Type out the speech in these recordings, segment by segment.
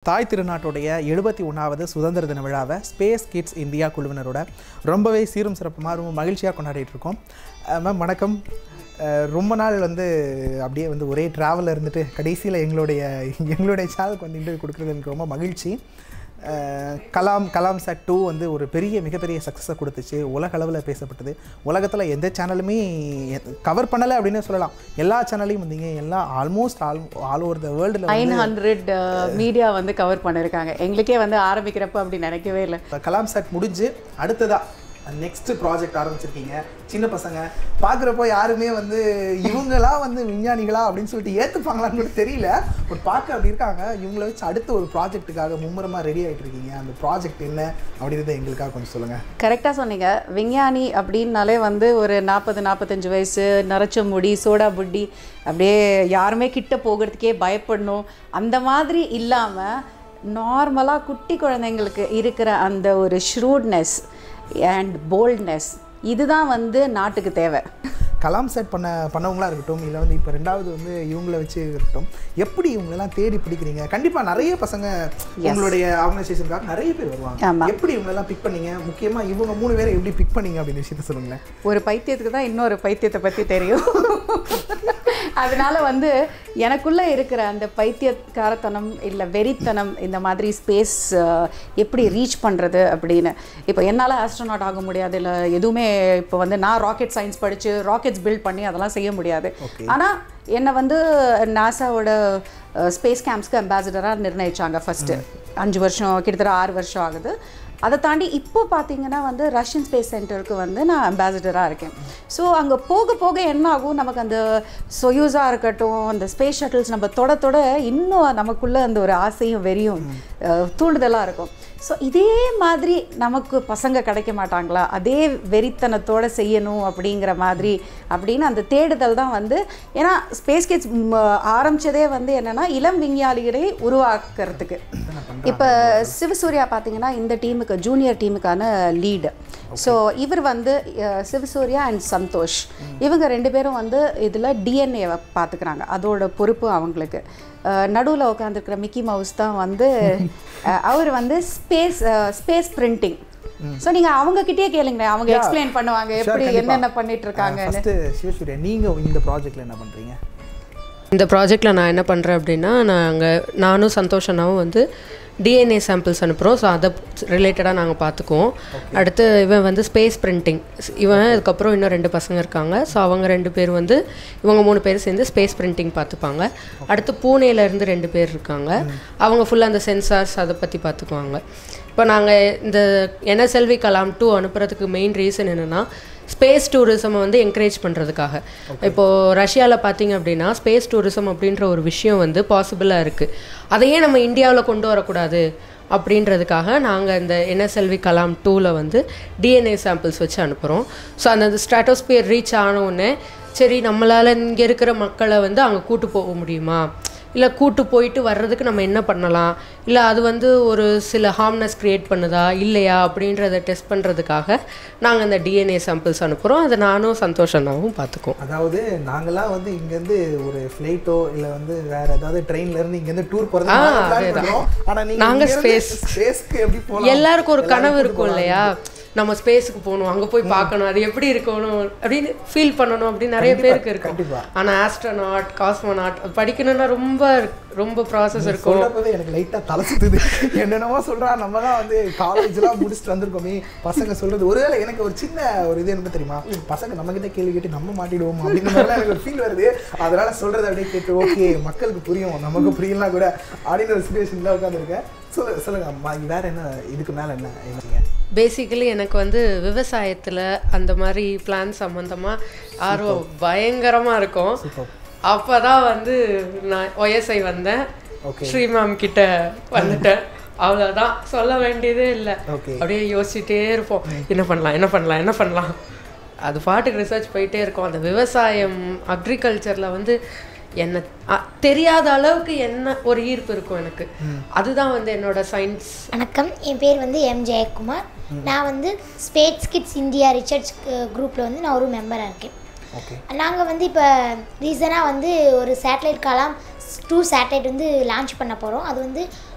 தாய் திருநாட்டுடைய எழுபத்தி ஒன்றாவது சுதந்திர தின விழாவை ஸ்பேஸ் கிட்ஸ் இந்தியா குழுவினரோட ரொம்பவே சீரும் சிறப்புமாக ரொம்ப மகிழ்ச்சியாக கொண்டாடிட்டு இருக்கோம் மேம் வணக்கம் அஹ் ரொம்ப நாள் வந்து அப்படியே வந்து ஒரே ட்ராவலில் இருந்துட்டு கடைசியில் எங்களுடைய எங்களுடைய சேனலுக்கு வந்து இன்டர்வியூ கொடுக்குறது எனக்கு ரொம்ப மகிழ்ச்சி அஹ் கலாம் கலாம் சாட் டூ வந்து ஒரு பெரிய மிகப்பெரிய சக்ஸஸை கொடுத்துச்சு உலக அளவில் பேசப்பட்டது உலகத்தில் எந்த சேனலுமே கவர் பண்ணலை அப்படின்னு சொல்லலாம் எல்லா சேனல்லையும் வந்தீங்க எல்லா almost all all over the வேர்ல்டில் நைன் ஹண்ட்ரட் மீடியா வந்து கவர் பண்ணியிருக்காங்க எங்களுக்கே வந்து ஆரம்பிக்கிறப்ப அப்படி நினைக்கவே இல்லை இப்போ கலாம் செட் முடிஞ்சு அடுத்ததா நெக்ஸ்ட் ப்ராஜெக்ட் ஆரம்பிச்சிருக்கீங்க சின்ன பசங்க பார்க்குறப்போ யாருமே வந்து இவங்களா வந்து விஞ்ஞானிகளா அப்படின்னு சொல்லிட்டு ஏற்றுப்பாங்களான்னு கூட தெரியல பட் பார்க்க அப்படி இருக்காங்க இவங்கள வச்சு அடுத்த ஒரு ப்ராஜெக்ட்டுக்காக மும்முரமாக ரெடி ஆகிட்டு இருக்கீங்க அந்த ப்ராஜெக்ட் என்ன அப்படின்றத எங்களுக்காக கொஞ்சம் சொல்லுங்கள் கரெக்டாக சொன்னீங்க விஞ்ஞானி அப்படின்னாலே வந்து ஒரு நாற்பது நாற்பத்தஞ்சு வயசு நரைச்ச முடி சோடா புட்டி அப்படியே யாருமே கிட்ட போகிறதுக்கே பயப்படணும் அந்த மாதிரி இல்லாமல் நார்மலாக குட்டி குழந்தைங்களுக்கு இருக்கிற அந்த ஒரு ஷ்ரூட்னஸ் அண்ட் போல்ட்னஸ் இதுதான் வந்து நாட்டுக்கு தேவை கலாம் செட் பண்ண பண்ணவங்களா இருக்கட்டும் இல்லை வந்து இப்போ ரெண்டாவது வந்து இவங்கள வச்சு இருக்கட்டும் எப்படி இவங்களெல்லாம் தேடி பிடிக்கிறீங்க கண்டிப்பாக நிறைய பசங்க உங்களுடைய ஆர்கனைசேஷனுக்காக நிறைய பேர் வருவாங்க ஆமா. எப்படி இவங்களெல்லாம் பிக் பண்ணீங்க முக்கியமாக இவங்க மூணு பேரை எப்படி பிக் பண்ணீங்க அப்படின்னு விஷயத்த சொல்லுங்களேன் ஒரு பைத்தியத்துக்கு தான் இன்னொரு பைத்தியத்தை பற்றி தெரியும் அதனால வந்து எனக்குள்ளே இருக்கிற அந்த பைத்தியக்காரத்தனம் இல்லை வெறித்தனம் இந்த மாதிரி ஸ்பேஸ் எப்படி ரீச் பண்ணுறது அப்படின்னு இப்போ என்னால் ஆஸ்ட்ரோநாட் ஆக முடியாது இல்லை எதுவுமே இப்போ வந்து நான் ராக்கெட் சயின்ஸ் படித்து ராக்கெட்ஸ் பில்ட் பண்ணி அதெல்லாம் செய்ய முடியாது ஆனால் என்னை வந்து நாசாவோட ஸ்பேஸ் கேம்ப்ஸ்க்கு அம்பாசிடராக நிர்ணயிச்சாங்க ஃபஸ்ட்டு அஞ்சு வருஷம் கிட்டத்தட்ட ஆறு வருஷம் ஆகுது அதை தாண்டி இப்போ பார்த்தீங்கன்னா வந்து ரஷ்யன் ஸ்பேஸ் சென்டருக்கு வந்து நான் அம்பாசிடராக இருக்கேன் ஸோ அங்கே போக போக என்ன ஆகும் நமக்கு அந்த சொயூஸாக இருக்கட்டும் அந்த ஸ்பேஸ் ஷட்டில்ஸ் நம்ம தொட தொட இன்னும் நமக்குள்ளே அந்த ஒரு ஆசையும் வெறியும் அஹ், தூண்டுதலாக இருக்கும் ஸோ இதே மாதிரி நமக்கு பசங்க கிடைக்க மாட்டாங்களா அதே வெறித்தனத்தோட செய்யணும் அப்படிங்கிற மாதிரி அப்படின்னு அந்த தேடுதல் தான் வந்து ஏன்னா ஸ்பேஸ் கிட்ஸ் ஆரம்பிச்சதே வந்து என்னன்னா இளம் விஞ்ஞானிகளை உருவாக்குறதுக்கு இப்போ சிவசூர்யா பார்த்தீங்கன்னா இந்த டீமுக்கு ஜூனியர் டீமுக்கான லீடு ஸோ இவர் வந்து அஹ், சிவசூர்யா அண்ட் சந்தோஷ் இவங்க ரெண்டு பேரும் வந்து இதில் டிஎன்ஏவை பார்த்துக்கிறாங்க அதோட பொறுப்பு அவங்களுக்கு நடுவில் உட்காந்துருக்கிற மிக்கி மவுஸ் தான் வந்து அஹ், அவர் வந்து ஸ்பேஸ் ஸ்பேஸ் பிரிண்டிங் ஸோ நீங்கள் அவங்க கிட்டயே கேளுங்களேன் அவங்க எக்ஸ்பிளைன் பண்ணுவாங்க எப்படி என்னென்ன பண்ணிட்டு இருக்காங்கன்னு ஃபஸ்ட்டு சிவசூர்யா நீங்கள் இந்த ப்ராஜெக்டில் என்ன பண்ணுறீங்க இந்த ப்ராஜெக்டில் நான் என்ன பண்ணுறேன் அப்படின்னா நாங்கள் நானும் சந்தோஷனாவும் வந்து டிஎன்ஏ சாம்பிள்ஸ் அனுப்புகிறோம் ஸோ அதை ரிலேட்டடாக நாங்கள் பார்த்துக்குவோம் அடுத்து இவன் வந்து ஸ்பேஸ் பிரிண்டிங் இவன் அதுக்கப்புறம் இன்னும் ரெண்டு பசங்க இருக்காங்க ஸோ அவங்க ரெண்டு பேர் வந்து இவங்க மூணு பேர் சேர்ந்து ஸ்பேஸ் பிரிண்டிங் பார்த்துப்பாங்க அடுத்து பூனேல இருந்து ரெண்டு பேர் இருக்காங்க அவங்க ஃபுல்லாக அந்த சென்சார்ஸ் அதை பற்றி பார்த்துக்குவாங்க இப்போ நாங்கள் இந்த என்எஸ்எல்வி கலாம் டூ அனுப்புறதுக்கு மெயின் ரீசன் என்னென்னா ஸ்பேஸ் டூரிசமை வந்து என்கரேஜ் பண்ணுறதுக்காக இப்போது ரஷ்யாவில் பார்த்தீங்க அப்படின்னா ஸ்பேஸ் டூரிசம் அப்படின்ற ஒரு விஷயம் வந்து பாசிபிளாக இருக்குது அதையே நம்ம இந்தியாவில் கொண்டு வரக்கூடாது அப்படின்றதுக்காக நாங்கள் இந்த என்எஸ்எல்வி கலாம் டூவில் வந்து டிஎன்ஏ சாம்பிள்ஸ் வச்சு அனுப்புகிறோம் ஸோ அந்த ஸ்ட்ராட்டோஸ்பியர் ரீச் ஆன உடனே சரி நம்மளால் இங்கே இருக்கிற மக்களை வந்து அங்கே கூட்டு போக முடியுமா இல்லை கூட்டு போயிட்டு வர்றதுக்கு நம்ம என்ன பண்ணலாம் இல்லை அது வந்து ஒரு சில ஹார்ம்னஸ் க்ரியேட் பண்ணுதா இல்லையா அப்படின்றத டெஸ்ட் பண்ணுறதுக்காக நாங்கள் இந்த டிஎன்ஏ சாம்பிள்ஸ் அனுப்புகிறோம் அதை நானும் சந்தோஷனாவும் பார்த்துக்குவோம் அதாவது நாங்கெல்லாம் வந்து இங்கேருந்து ஒரு ஃப்ளைட்டோ இல்லை வந்து வேற ஏதாவது ட்ரெயின்ல இருந்து இங்கேருந்து டூர் போகிறது ஆ, பிளான் அதேதான். பண்ணுறோம் ஆனால் நீங்கள் நாங்க space. ஸ்பேஸ்க்கு எப்படி போகலாம் எல்லாருக்கும் ஒரு கனவு இருக்கும் இல்லையா நம்ம ஸ்பேஸுக்கு போகணும் அங்கே போய் பார்க்கணும் அது எப்படி இருக்கணும் அப்படின்னு ஃபீல் பண்ணணும் அப்படின்னு நிறைய பேருக்கு இருக்கும் கண்டிப்பா. ஆனால் ஆஸ்ட்ரோநாட் காஸ்மோநாட் படிக்கணும்னா ரொம்ப ரொம்ப ப்ராசஸ் இருக்கும் சொல்றப்பவே எனக்கு லைட்டா தலை சுத்துது என்னென்னமோ சொல்றா நம்ம தான் வந்து காலேஜ்லாம் முடிச்சுட்டு வந்திருக்கோமே பசங்க சொல்றது ஒருவேளை எனக்கு ஒரு சின்ன ஒரு இது என்ன தெரியுமா பசங்க நம்ம கிட்ட கேள்வி கேட்டு நம்ம மாட்டிடுவோம் அப்படிங்கிற மாதிரிலாம் எனக்கு ஒரு ஃபீல் வருது அதனால சொல்றதை அப்படியே கேட்டு ஓகே மக்களுக்கு புரியும் நமக்கு புரியலாம் கூட அப்படின்னு ஒரு சுச்சுவேஷன்ல உட்காந்துருக்கேன் சொல்லுங்க சொல்லுங்க அம்மா வேற என்ன இதுக்கு மேல என்ன என்னங்க பேசிக்கலி எனக்கு வந்து விவசாயத்தில் அந்த மாதிரி பிளான் சம்மந்தமாக ஆர்வம் பயங்கரமாக இருக்கும் அப்போ தான் வந்து நான் ஒயஸ்ஐ வந்தேன் Okay. ஸ்ரீ மேம் கிட்ட வந்துட்டேன் அவ்வளோதான் சொல்ல வேண்டியதே இல்லை Okay. அப்படியே யோசிச்சுட்டே இருப்போம் என்ன பண்ணலாம் என்ன பண்ணலாம் என்ன பண்ணலாம் அது பாட்டுக்கு ரிசர்ச் போயிட்டே இருக்கும் அந்த விவசாயம் அக்ரிகல்ச்சரில் வந்து என்ன அ- தெரியாத அளவுக்கு என்ன ஒரு ஈர்ப்பு இருக்கும் எனக்கு அதுதான் வந்து என்னோட சயின்ஸ் வணக்கம் என் பேர் வந்து எம் ஜெயக்குமார் நான் வந்து ஸ்பேஸ் கிட்ஸ் இந்தியா ரிசர்ச் குரூப்பில் வந்து நான் ஒரு மெம்பராக இருக்கேன் ஓகே நாங்கள் வந்து இப்போ ரீசனாக வந்து ஒரு சேட்டலைட் காலம் டூ சேட்டலைட் வந்து லான்ச் பண்ண போகிறோம் அது வந்து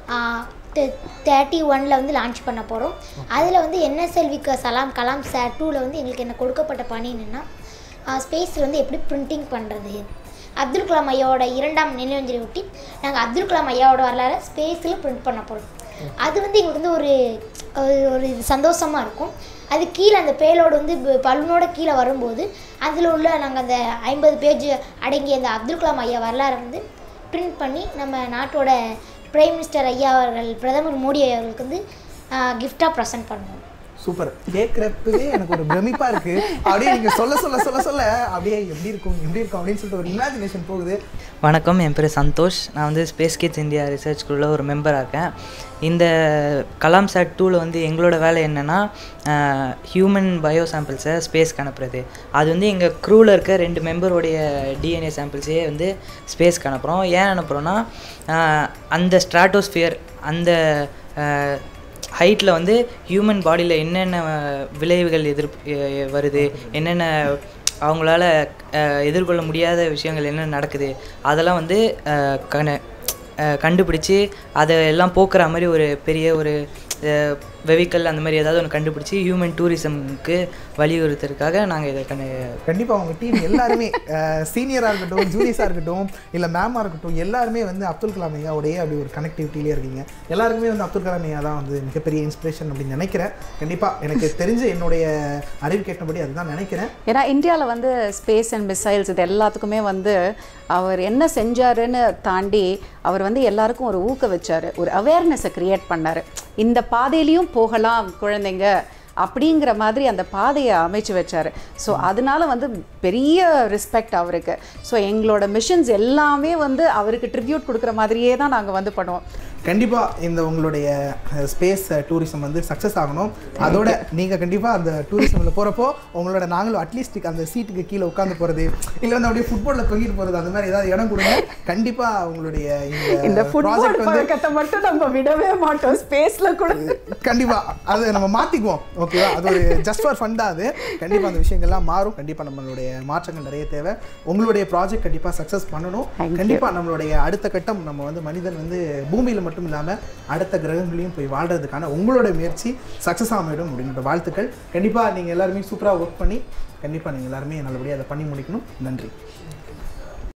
தேர்ட்டி ஒனில் வந்து லான்ச் பண்ண போகிறோம் அதில் வந்து என்எஸ்எல்விக்கு சலாம் கலாம் சார் டூவில் வந்து எங்களுக்கு என்ன கொடுக்கப்பட்ட பணி என்னென்னா ஸ்பேஸில் வந்து எப்படி பிரிண்டிங் பண்ணுறது அப்துல் கலாம் ஐயாவோட இரண்டாம் நினைவஞ்சலி ஒட்டி நாங்கள் அப்துல் கலாம் ஐயாவோட வரலாறு ஸ்பேஸில் பிரிண்ட் பண்ண போகிறோம் அது வந்து எங்களுக்கு வந்து ஒரு ஒரு- ஒரு இது சந்தோஷமாக இருக்கும் அது கீழே அந்த பேலோடு வந்து ப- பலூனோட கீழே வரும்போது அதில் உள்ள நாங்கள் அந்த ஐம்பது பேஜ் அடங்கிய அந்த அப்துல் கலாம் ஐயா வரலாறை வந்து பிரிண்ட் பண்ணி நம்ம நாட்டோட பிரைம் மினிஸ்டர் ஐயா அவர்கள் பிரதமர் மோடி ஐயா அவர்களுக்கு வந்து கிஃப்டாக ப்ரெசென்ட் பண்ணுவோம் சூப்பர் கேட்குறப்பவே எனக்கு ஒரு பிரமிப்பா இருக்கு அப்படியே நீங்க சொல்ல சொல்ல சொல்ல சொல்ல அப்படியே எப்படி இருக்கும் எப்படி இருக்கும் அப்படின்னு சொல்லிட்டு ஒரு இமேஜினேஷன் போகுது வணக்கம் என் பேர் சந்தோஷ் நான் வந்து ஸ்பேஸ் கிட்ஸ் இந்தியா ரிசர்ச் குழுவில் ஒரு மெம்பராக இருக்கேன் இந்த கலாம் சாட் டூவில் வந்து எங்களோட வேலை என்னென்னா ஹியூமன் பயோ சாம்பிள்ஸை ஸ்பேஸ்க்கு அனுப்புறது அது வந்து எங்கள் க்ரூவில் இருக்க ரெண்டு மெம்பருடைய டிஎன்ஏ சாம்பிள்ஸே வந்து ஸ்பேஸ்க்கு அனுப்புகிறோம் ஏன் அனுப்புகிறோன்னா அந்த ஸ்ட்ராட்டோஸ்பியர் அந்த ஹைட்டில் வந்து ஹியூமன் பாடியில் என்னென்ன அஹ், விளைவுகள் எதிர் எ- வருது என்னென்ன அவங்களால அஹ், எதிர்கொள்ள முடியாத விஷயங்கள் என்ன நடக்குது அதெல்லாம் வந்து அஹ், கண அஹ், கண்டுபிடிச்சி அதை எல்லாம் போக்குற மாதிரி ஒரு பெரிய ஒரு வெஹிக்கல் அந்த மாதிரி ஏதாவது ஒன்று கண்டுபிடிச்சி ஹியூமன் டூரிசம்க்கு வலியுறுத்துறதுக்காக நாங்கள் இதை கண்டு கண்டிப்பா உங்க டீம் எல்லாருமே சீனியரா இருக்கட்டும் ஜூனியர்ஸா இருக்கட்டும் இல்ல மேமா இருக்கட்டும் எல்லாருமே வந்து அப்துல் கலாம் ஐயாவுடைய அப்படி ஒரு கனெக்டிவிட்டிலே இருக்கீங்க எல்லாருக்குமே வந்து அப்துல் கலாம் ஐயா தான் வந்து மிகப்பெரிய இன்ஸ்பிரேஷன் அப்படின்னு நினைக்கிறேன் கண்டிப்பா எனக்கு தெரிஞ்ச என்னுடைய அறிவு கேட்டபடி அதுதான் நினைக்கிறேன் ஏன்னா இந்தியாவில் வந்து ஸ்பேஸ் அண்ட் மிசைல்ஸ் இது எல்லாத்துக்குமே வந்து அவர் என்ன செஞ்சாருன்னு தாண்டி அவர் வந்து எல்லாருக்கும் ஒரு ஊக்க வச்சார் ஒரு அவேர்னஸை க்ரியேட் பண்ணார் இந்த பாதையிலையும் போகலாம் குழந்தைங்க அப்படிங்கிற மாதிரி அந்த பாதையை அமைச்சு வச்சார் ஸோ அதனால வந்து பெரிய ரெஸ்பெக்ட் அவருக்கு ஸோ எங்களோட மிஷன்ஸ் எல்லாமே வந்து அவருக்கு ட்ரிபியூட் கொடுக்குற மாதிரியே தான் நாங்கள் வந்து பண்ணுவோம் கண்டிப்பா இந்த உங்களுடைய ஸ்பேஸ் டூரிசம் வந்து சக்ஸஸ் ஆகணும் அதோட நீங்க கண்டிப்பா அந்த டூரிசம்ல போறப்போ உங்களோட நாங்களும் அட்லீஸ்ட் அந்த சீட்டுக்கு கீழே உட்காந்து போறது இல்ல வந்து அப்படியே ஃபுட்பால்ல தொங்கிட்டு போறது அந்த மாதிரி ஏதாவது இடம் கொடுங்க கண்டிப்பா உங்களுடைய இந்த இந்த ஃபுட்பால் ப்ராஜெக்ட் வந்து பழக்கத்தை மட்டும் நம்ம விடவே மாட்டோம் ஸ்பேஸில் கூட கண்டிப்பா அது நம்ம மாத்திக்குவோம் ஓகேவா அது ஒரு ஜஸ்ட் ஃபார் ஃபன் தான் அது கண்டிப்பா அந்த விஷயங்கள்லாம் மாறும் கண்டிப்பா நம்மளுடைய மாற்றங்கள் நிறைய தேவை உங்களுடைய ப்ராஜெக்ட் கண்டிப்பா சக்ஸஸ் பண்ணணும் Thank you. கண்டிப்பா நம்மளுடைய அடுத்த கட்டம் நம்ம வந்து மனிதன் வந்து பூமியில மட்டும் இல்லாம அடுத்த கிரகங்களையும் போய் வாழ்றதுக்கான உங்களோட முயற்சி சக்ஸஸ் ஆகிடும் அப்படின்ற வாழ்த்துக்கள் கண்டிப்பா நீங்க எல்லாருமே சூப்பரா ஒர்க் பண்ணி கண்டிப்பா நீங்க எல்லாருமே நல்லபடியா அதை பண்ணி முடிக்கணும் நன்றி